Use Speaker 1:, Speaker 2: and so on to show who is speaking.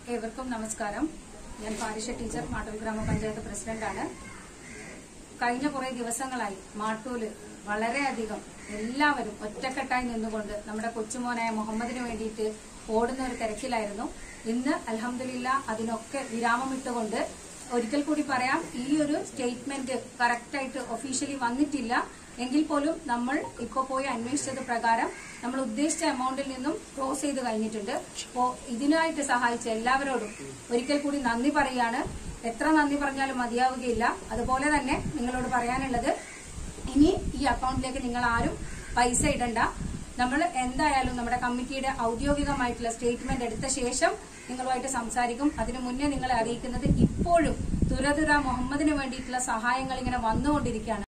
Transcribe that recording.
Speaker 1: ഏവർക്കും നമസ്കാരം ഞാൻ പാരിഷ ടീച്ചർ മാട്ടൂൽ ഗ്രാമപഞ്ചായത്ത് പ്രസിഡന്റാണ് കഴിഞ്ഞ കുറെ ദിവസങ്ങളായി മാട്ടൂല് വളരെയധികം എല്ലാവരും ഒറ്റക്കെട്ടായി നിന്നുകൊണ്ട് നമ്മുടെ കൊച്ചുമോനായ മുഹമ്മദിന് വേണ്ടിയിട്ട് ഓടുന്ന ഒരു തിരക്കിലായിരുന്നു ഇന്ന് അലഹമില്ല അതിനൊക്കെ വിരാമമിട്ടുകൊണ്ട് ഒരിക്കൽ കൂടി പറയാം ഈ ഒരു സ്റ്റേറ്റ്മെന്റ് കറക്റ്റായിട്ട് ഒഫീഷ്യലി വന്നിട്ടില്ല എങ്കിൽ പോലും നമ്മൾ ഇപ്പോൾ പോയി അന്വേഷിച്ചത് പ്രകാരം നമ്മൾ ഉദ്ദേശിച്ച എമൗണ്ടിൽ നിന്നും ക്ലോസ് ചെയ്ത് കഴിഞ്ഞിട്ടുണ്ട് അപ്പോ ഇതിനായിട്ട് സഹായിച്ച എല്ലാവരോടും ഒരിക്കൽ കൂടി നന്ദി പറയാണ് എത്ര നന്ദി പറഞ്ഞാലും മതിയാവുകയില്ല അതുപോലെ തന്നെ നിങ്ങളോട് പറയാനുള്ളത് ഇനി ഈ അക്കൗണ്ടിലേക്ക് നിങ്ങൾ ആരും പൈസ ഇടണ്ട നമ്മൾ എന്തായാലും നമ്മുടെ കമ്മിറ്റിയുടെ ഔദ്യോഗികമായിട്ടുള്ള സ്റ്റേറ്റ്മെന്റ് എടുത്ത ശേഷം നിങ്ങളുമായിട്ട് സംസാരിക്കും അതിനു മുന്നേ നിങ്ങളെ അറിയിക്കുന്നത് ഇപ്പോഴും തുരതുര മുഹമ്മദിന് വേണ്ടിയിട്ടുള്ള സഹായങ്ങൾ ഇങ്ങനെ വന്നുകൊണ്ടിരിക്കുകയാണ്